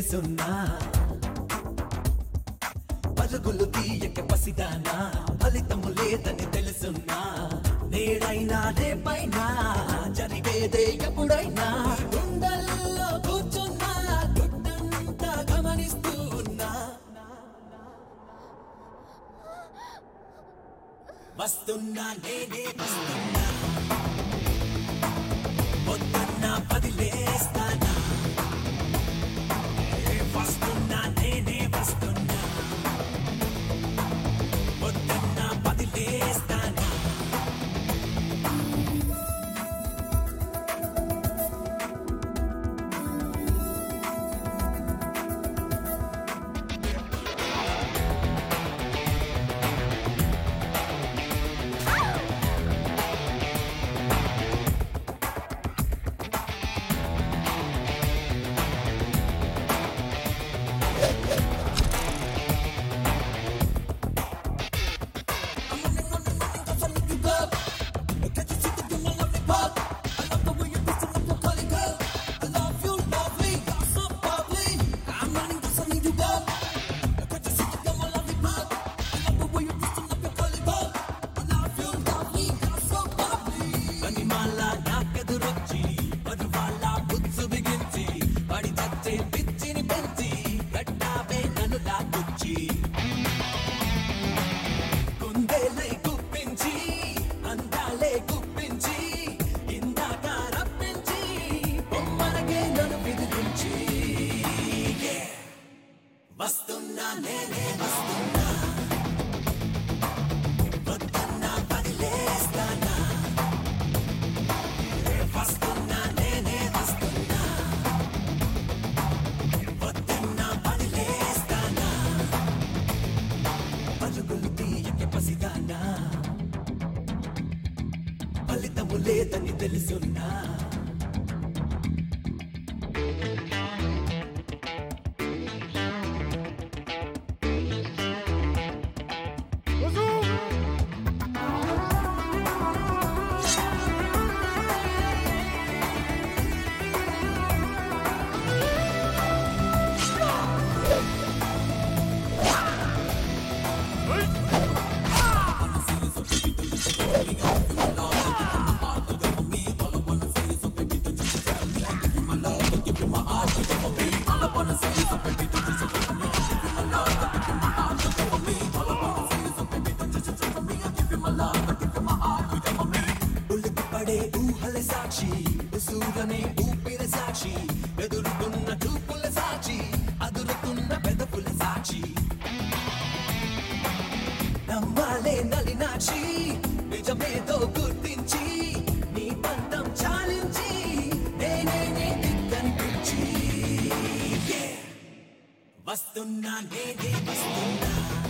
తెలుసున్నా పరుగులు తీయక పసిదానా ఫలితము లేదని తెలుసున్నా నేడైనా రేపైనా జరిగేదే ఎప్పుడైనా గుండెల్లో కూర్చున్నా గుడ్డంతా గమనిస్తూ ఉన్నా వస్తున్నా నేనే వస్తున్నా పొద్దున్న పదిలేస్తానా ఏ వస్తున్నా నేనే వస్తున్నా పొద్దున్న పదిలేస్తానా పిచ్చిని పెంచి గట్టాపే నన్ను లాగుచ్చి కుందేలై గుప్పించి అందాలే గుప్పించి ఇందాక రప్పించి బొమ్మలకే నన్ను విదిలించి Yeah. వస్తున్నా నేనే వస్తున్నా వద్దన్నా వదిలేస్తానా వస్తున్నా నేనే వస్తున్నా వద్దన్నా వదిలేస్తానా పరుగులు తీయక పసిదానా ఫలితము లేదని తెలుసున్నా ఉలికి పడే ఊహల సాక్షి ఉసూరనే ఊపిరి సాక్షి ఎదురుతున్న చూపుల సాక్షి అదురుతున్న పెదపుల సాక్షి నమ్మాలే నలినాక్షి నిజమేదో గుర్తించి నీ పంతం చాలించి నేనే నీ దిక్కనిపించి Yeah. వస్తున్నా నేనే వస్తున్నా